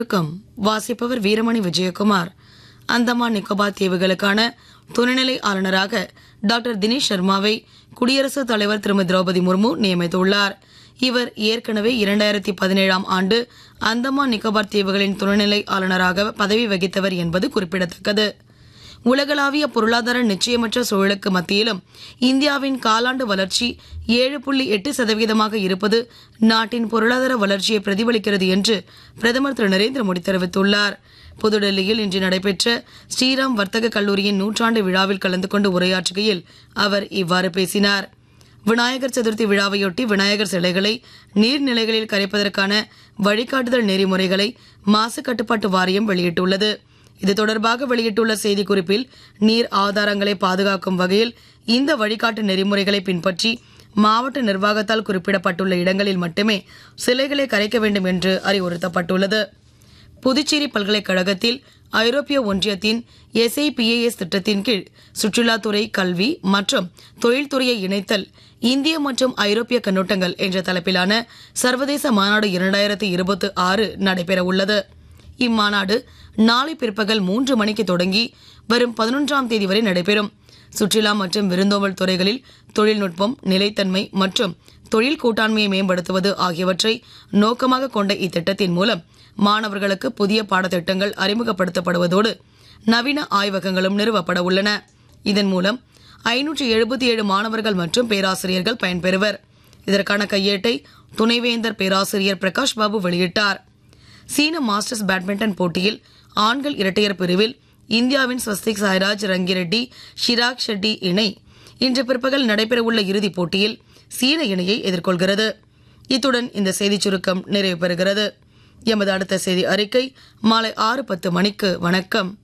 வணக்கம் வாசிப்பவர் வீரமணி விஜயகுமார் அந்தமான் நிக்கோபார் தீவுகளுக்கான துணைநிலை ஆளுநராக டாக்டர் தினேஷ் சர்மாவை குடியரசுத் தலைவர் திருமதி திரௌபதி முர்மு நியமித்துள்ளார் இவர் ஏற்கனவே இரண்டாயிரத்தி பதினேழாம் ஆண்டு அந்தமான் நிக்கோபார் தீவுகளின் துணைநிலை ஆளுநராக பதவி வகித்தவர் என்பது குறிப்பிடத்தக்கது உலகளாவிய பொருளாதார நிச்சயமற்ற சூழலுக்கு மத்தியிலும் இந்தியாவின் காலாண்டு வளர்ச்சி ஏழு புள்ளி எட்டு சதவீதமாக இருப்பது நாட்டின் பொருளாதார வளர்ச்சியை பிரதிபலிக்கிறது என்று பிரதமர் திரு நரேந்திர மோடி தெரிவித்துள்ளார் புதுடெல்லியில் இன்று நடைபெற்ற ஸ்ரீராம் வர்த்தக கல்லூரியின் நூற்றாண்டு விழாவில் கலந்து கொண்டு உரையாற்றுகையில் அவர் இவ்வாறு பேசினார் விநாயகர் சதுர்த்தி விழாவையொட்டி விநாயகர் சிலைகளை நீர்நிலைகளில் கரைப்பதற்கான வழிகாட்டுதல் நெறிமுறைகளை மாசு கட்டுப்பாட்டு வாரியம் வெளியிட்டுள்ளது இது தொடர்பாக வெளியிட்டுள்ள செய்திக்குறிப்பில் நீர் ஆதாரங்களை பாதுகாக்கும் வகையில் இந்த வழிகாட்டு நெறிமுறைகளை பின்பற்றி மாவட்ட நிர்வாகத்தால் குறிப்பிடப்பட்டுள்ள இடங்களில் மட்டுமே சிலைகளை கரைக்க வேண்டும் என்று அறிவுறுத்தப்பட்டுள்ளது புதுச்சேரி பல்கலைக்கழகத்தில் ஐரோப்பிய ஒன்றியத்தின் எஸ்ஐபிஏஎஸ் திட்டத்தின் கீழ் சுற்றுலாத்துறை கல்வி மற்றும் தொழில்துறையை இணைத்தல் இந்திய மற்றும் ஐரோப்பிய கண்ணோட்டங்கள் என்ற தலைப்பிலான சர்வதேச மாநாடு இரண்டாயிரத்தி இருபத்தி ஆறு நடைபெற உள்ளது இம்மாநாடு நாளை பிற்பகல் மூன்று மணிக்கு தொடங்கி வரும் பதினொன்றாம் தேதி வரை நடைபெறும் சுற்றுலா மற்றும் விருந்தோம்பல் துறைகளில் தொழில்நுட்பம் நிலைத்தன்மை மற்றும் தொழில் கூட்டாண்மையை மேம்படுத்துவது ஆகியவற்றை நோக்கமாக கொண்ட இத்திட்டத்தின் மூலம் மாணவர்களுக்கு புதிய பாடத்திட்டங்கள் அறிமுகப்படுத்தப்படுவதோடு நவீன ஆய்வகங்களும் நிறுவப்பட உள்ளன இதன் மூலம் ஐநூற்றி எழுபத்தி ஏழு மாணவர்கள் மற்றும் பேராசிரியர்கள் பயன்பெறுவர் இதற்கான கையேட்டை துணைவேந்தர் பேராசிரியர் பிரகாஷ் பாபு வெளியிட்டார் சீன மாஸ்டர்ஸ் பேட்மிண்டன் போட்டியில் ஆண்கள் இரட்டையர் பிரிவில் இந்தியாவின் ஸ்வஸ்திக் சாய்ராஜ் ரங்கிரெட்டி ஷிராக் ஷெட்டி இணை இன்று பிற்பகல் நடைபெறவுள்ள இறுதிப் போட்டியில் சீன இணையை எதிர்கொள்கிறது இத்துடன் இந்த செய்திச் சுருக்கம் நிறைவு பெறுகிறது எமது அடுத்த செய்தி அறிக்கை மாலை ஆறு பத்து மணிக்கு வணக்கம்